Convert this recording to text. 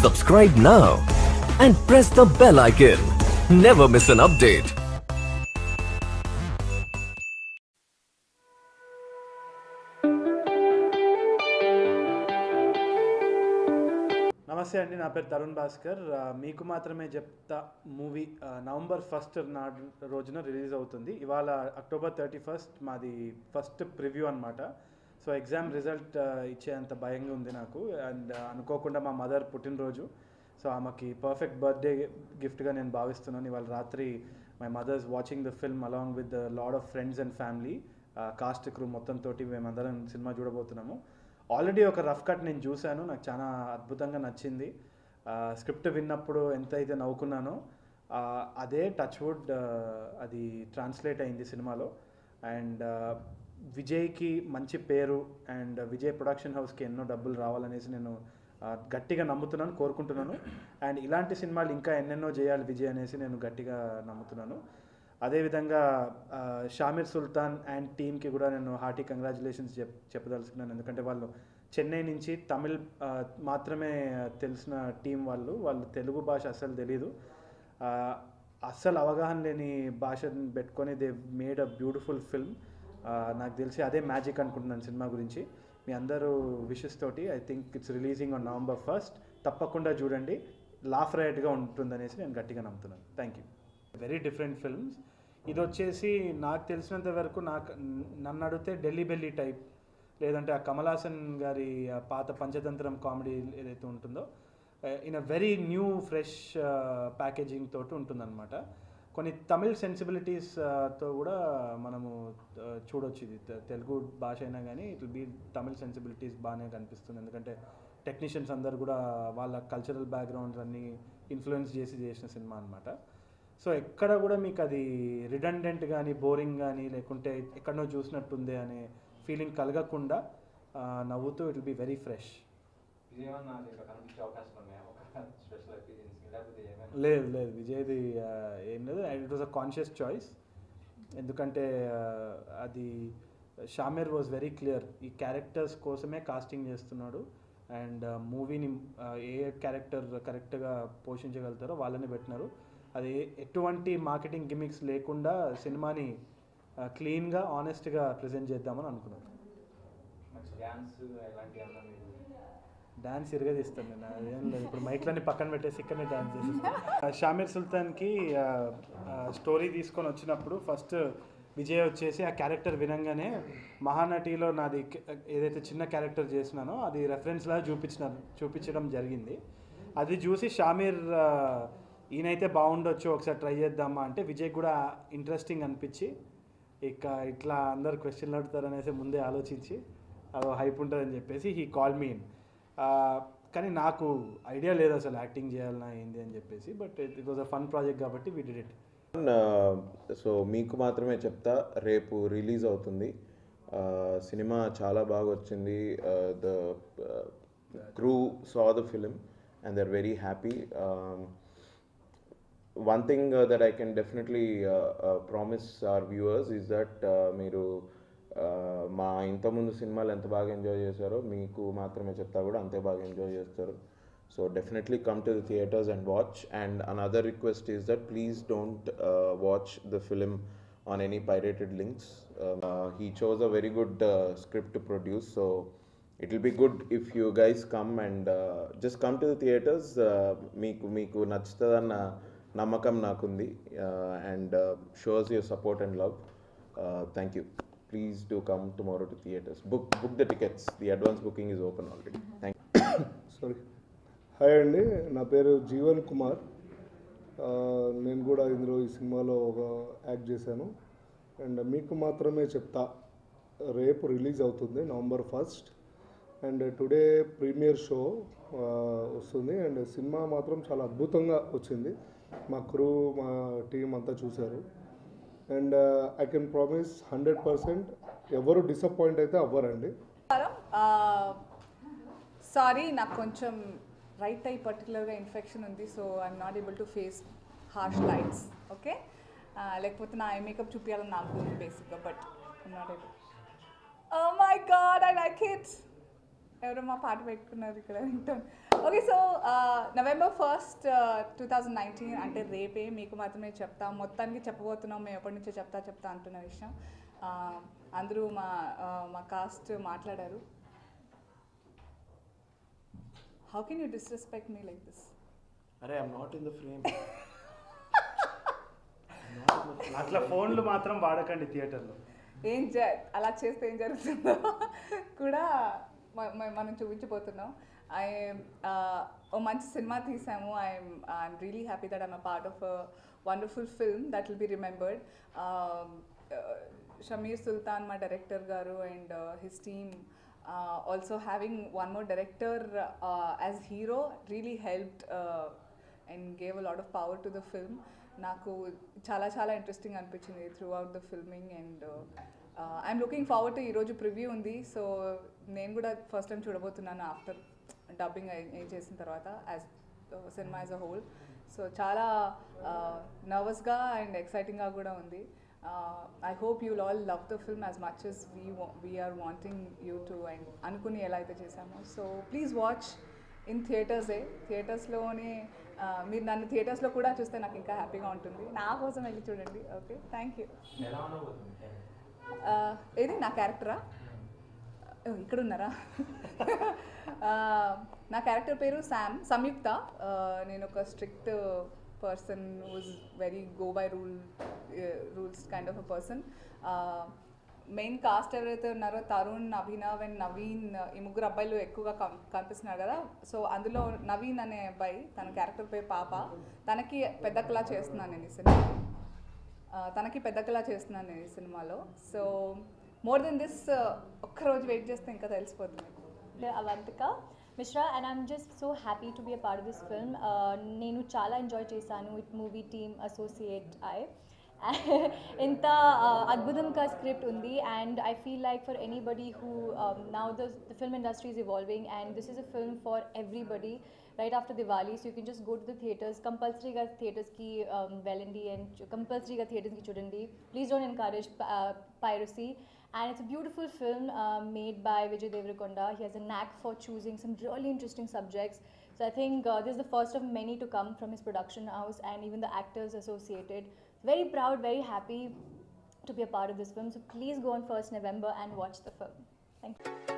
Subscribe now and press the bell icon. Never miss an update. నమస్తే అండి నా పేరు తరుణ్ భాస్కర్ ఆ, మీకు మాత్రమే చెప్తా మూవీ ఆ, నవంబర్ ఫస్ట్ నాడు రోజున రిలీజ్ అవుతుంది ఇవాళ అక్టోబర్ థర్టీ ఫస్ట్ మాది ఫస్ట్ ప్రివ్యూ అనమాట సో ఎగ్జామ్ రిజల్ట్ ఆ, ఇచ్చేంత భయంగా ఉంది నాకు అండ్ అనుకోకుండా మా మదర్ పుట్టినరోజు సో ఆమెకి పర్ఫెక్ట్ బర్త్డే గిఫ్ట్గా నేను భావిస్తున్నాను ఇవాళ రాత్రి my mother's watching the film along with the lot of friends and family cast crew మొత్తం తోటి మేమందరం సినిమా చూడబోతున్నాము ఆల్రెడీ ఒక రఫ్ కట్ నేను చూశాను నాకు చాలా అద్భుతంగా నచ్చింది స్క్రిప్ట్ విన్నప్పుడు ఎంత అయితే నవ్వుకున్నానో ఆ, అదే టచ్ వుడ్ అది ట్రాన్స్లేట్ అయింది సినిమాలో అండ్ విజయ్కి మంచి పేరు అండ్ విజయ్ ప్రొడక్షన్ హౌస్కి ఎన్నో డబ్బులు రావాలనేసి నేను ఆ, గట్టిగా నమ్ముతున్నాను కోరుకుంటున్నాను అండ్ ఇలాంటి సినిమాలు ఇంకా ఎన్నెన్నో చేయాలి విజయ్ అనేసి నేను గట్టిగా నమ్ముతున్నాను అదేవిధంగా ఆ, షామిర్ సుల్తాన్ అండ్ టీమ్కి కూడా నేను హార్టీ కంగ్రాచులేషన్స్ చెప్ చెప్పదలుచుకున్నాను ఎందుకంటే వాళ్ళు చెన్నై నుంచి తమిళ్ ఆ, మాత్రమే తెలిసిన టీం వాళ్ళు వాళ్ళు తెలుగు భాష అస్సలు తెలీదు ఆ, అస్సలు అవగాహన లేని భాషను పెట్టుకొని they made a beautiful film నాకు తెలిసి అదే మ్యాజిక్ అనుకుంటున్నాను సినిమా గురించి మీ అందరూ విషెస్ తోటి I think it's releasing on November first తప్పకుండా చూడండి లాఫ్ రైట్గా ఉంటుందనేసి నేను గట్టిగా నమ్ముతున్నాను thank you very different films ఇది వచ్చేసి నాకు తెలిసినంత వరకు నాకు నన్ను అడిగితే ఢిల్లీ బెల్లీ టైప్ లేదంటే ఆ కమల్ హాసన్ గారి ఆ పాత పంచతంత్రం కామెడీ ఏదైతే ఉంటుందో in a very new fresh packaging తోటి ఉంటుందన్నమాట కొన్ని తమిళ్ సెన్సిబిలిటీస్ తో కూడా మనము ఆ, చూడొచ్చు ఇది తె- తెలుగు భాష అయినా కానీ ఇట్ బీ తమిళ్ సెన్సిబిలిటీస్ బాగానే కనిపిస్తుంది ఎందుకంటే టెక్నీషియన్స్ అందరు కూడా వాళ్ళ కల్చరల్ బ్యాక్గ్రౌండ్స్ అన్నీ ఇన్ఫ్లుయెన్స్ చేసి చేసిన సినిమా అనమాట సో ఎక్కడ కూడా మీకు అది రిడండెంట్ కానీ బోరింగ్ కానీ లేకుంటే ఎక్కడనో చూసినట్టుంది అనే ఫీలింగ్ కలగకుండా ఆ, నవ్వుతూ it will be very fresh ఇదేమన్నా దీంట్లో కనిపించే అవకాశం ఉన్నాయా ఒక స్పెషల్ ఎక్స్పీరియన్స్ లేకపోతే ఏమైనా లేదు లేదు విజయ్ది ఆ, ఏం లేదు and it was a conscious choice ఎందుకంటే ఆ, అది షామీర్ వాజ్ వెరీ క్లియర్ ఈ క్యారెక్టర్స్ కోసమే కాస్టింగ్ చేస్తున్నాడు అండ్ మూవీని ఏ క్యారెక్టర్ కరెక్ట్గా పోషించగలుగుతారో వాళ్ళని పెట్టినారు అది ఎటువంటి మార్కెటింగ్ గిమిక్స్ లేకుండా సినిమాని క్లీన్గా ఆనెస్ట్గా ప్రజెంట్ చేద్దామని అనుకున్నాను మంచి డ్యాన్స్ ఇలాంటి అన్న మీరు డాన్స్ ఇరగదీస్తాను నేను అదేం లేదు ఇప్పుడు మైక్లన్నీ పక్కన పెట్టేసి ఇక్కడనే డాన్స్ చేసేస్తాను షామీర్ సుల్తాన్కి ఆ, ఆ, స్టోరీ తీసుకొని వచ్చినప్పుడు ఫస్ట్ విజయ్ వచ్చేసి ఆ క్యారెక్టర్ వినంగానే మహానటిలో నాది క- ఏదైతే చిన్న క్యారెక్టర్ చేసినానో అది రెఫరెన్స్ లాగా చూపించిన చూపించడం జరిగింది అది చూసి షామీర్ ఆ, ఈయనైతే బాగుండొచ్చు ఒకసారి ట్రై చేద్దామా అంటే విజయ్ కూడా ఇంట్రెస్టింగ్ అనిపించి ఇక ఇట్లా అందరు క్వశ్చన్లు అడుగుతారు అనేసి ముందే ఆలోచించి అదో హైప్ ఉంటుందని చెప్పేసి హీ కాల్ మీన్ కానీ నాకు ఐడియా లేదు అసలు యాక్టింగ్ చేయాలన్నా ఏంది అని చెప్పేసి but it was a fun project కాబట్టి వీ డిడ్ ఇట్ సో మీకు మాత్రమే చెప్తా రేపు రిలీజ్ అవుతుంది Uh, సినిమా చాలా బాగా వచ్చింది the crew saw the film and they're very happy one thing that I can definitely promise our viewers is that మీరు uh, మా ఇంతకుముందు సినిమాలు ఎంత బాగా ఎంజాయ్ చేశారో మీకు మాత్రమే చెప్తా కూడా అంతే బాగా ఎంజాయ్ చేస్తారు so definitely come to the theatres and watch and another request is that please don't watch the film on any pirated links. Um, uh, he chose a very good uh, script to produce, so it will be good if you guys come and uh, just come to the theaters. Uh, మీకు మీకు నచ్చుతుందన్న నమ్మకం నాకుంది and shows your support and love thank you please do come tomorrow to theatres book book the tickets the advance booking is open already thank sorry hi అండి నా పేరు జీవన్ కుమార్ ఆ, నేను కూడా ఇందులో ఈ సినిమాలో ఒక యాక్ట్ చేశాను అండ్ మీకు మాత్రమే చెప్తా రేపు రిలీజ్ అవుతుంది November first and today premiere show ఆ, వస్తుంది అండ్ సినిమా మాత్రం చాలా అద్భుతంగా వచ్చింది మా క్రూ మా టీం అంతా చూశారు and I can promise hundred percent ఎవరు డిసప్పాయింట్ అయితే అవ్వరండి సారీ నాకు కొంచెం రైట్ ఐ పర్టికులర్గా ఇన్ఫెక్షన్ ఉంది so I'm not able to face harsh lights okay లేకపోతే నా ఐ మేకప్ చూపించాలని నాకు ఉంది బేసిక్గా but I'm not able oh my God I like it ఎవరో మా పాట పెట్టుకున్నారు ఇక్కడ వింటాను okay so November first two thousand nineteen అంటే రేపే మీకు మాత్రమే చెప్తా మొత్తానికి చెప్పబోతున్నాం మేము ఎప్పటి నుంచో చెప్తా చెప్తా అంటున్న విషయం ఆ, అందరూ మా ఆ, మా కాస్ట్ మాట్లాడారు how can you disrespect me like this అరే I'm not in the frame అట్లా ఫోన్లు మాత్రం వాడకండి థియేటర్లో ఏం జ అలా చేస్తే ఏం జరుగుతుందో కూడా మ- మ- మనం చూపించబోతున్నాం ఐ ఓ మంచి సినిమా తీసాము I'm I'm really happy that I'm a part of wonderful film that will be remembered Shameer Sultan మా డైరెక్టర్ గారు and his team also having one more director as hero really helped and gave a lot of power to the film నాకు చాలా చాలా interesting అనిపించింది throughout the filming and I'm looking forward to ఈరోజు preview ఉంది so నేను కూడా first time చూడబోతున్నాను after dubbing ఏం చేసిన తర్వాత as cinema as a whole so చాలా నర్వస్గా అండ్ ఎక్సైటింగ్గా కూడా ఉంది I hope you all love the film as much as we we're wanting you to and అనుకుని ఎలా అయితే చేశామో సో ప్లీజ్ వాచ్ ఇన్ థియేటర్సే థియేటర్స్లోనే మీరు నన్ను థియేటర్స్లో కూడా చూస్తే నాకు ఇంకా హ్యాపీగా ఉంటుంది నా కోసం వెళ్ళి చూడండి ఓకే థ్యాంక్ యూ ఎలా ఉండబోతుంది ఏది నా క్యారెక్టరా ఓ, ఇక్కడ ఉన్నారా ఆ, నా క్యారెక్టర్ పేరు శామ్ సంయుక్త ఆ, నేను ఒక strict person who's very go by rule rules kind of a person main cast ఎవరైతే ఉన్నారో తరుణ్ అభినవ్ అండ్ నవీన్ ఈ ముగ్గురు అబ్బాయిలు ఎక్కువగా కం- కనిపిస్తున్నారు కదా సో అందులో నవీన్ అనే అబ్బాయి తన క్యారెక్టర్ పేరు పాప తనకి పెద్ద కళ చేస్తున్నాను నేను ఈ సినిమా ఆ, తనకి పెద్ద కళ చేస్తున్నాను నేను ఈ సినిమాలో సో మోర్ దెన్ దిస్ ఒక్కరోజు వెయిట్ చేస్తే ఇంకా తెలిసిపోతుంది the Avantika Mishra and I'm just so happy to be a part of this film. Uh, నేను చాలా ఎంజాయ్ చేశాను with movie team associate I ఇంత అద్భుతంగా స్క్రిప్ట్ ఉంది and I feel like for anybody who now the film industry is evolving and this is a film for everybody right after Diwali so you can just go to the theatres కంపల్సరీగా థియేటర్స్కి వెళ్ళండి and కంపల్సరీగా థియేటర్స్కి చూడండి please don't encourage piracy and it's a beautiful film uh, made by Vijay Deverakonda. He has a knack for choosing some really interesting subjects. So I think uh, this is the first of many to come from his production house and even the actors associated. Very proud, very happy to be a part of this film. So please go on 1st November and watch the film. Thank you.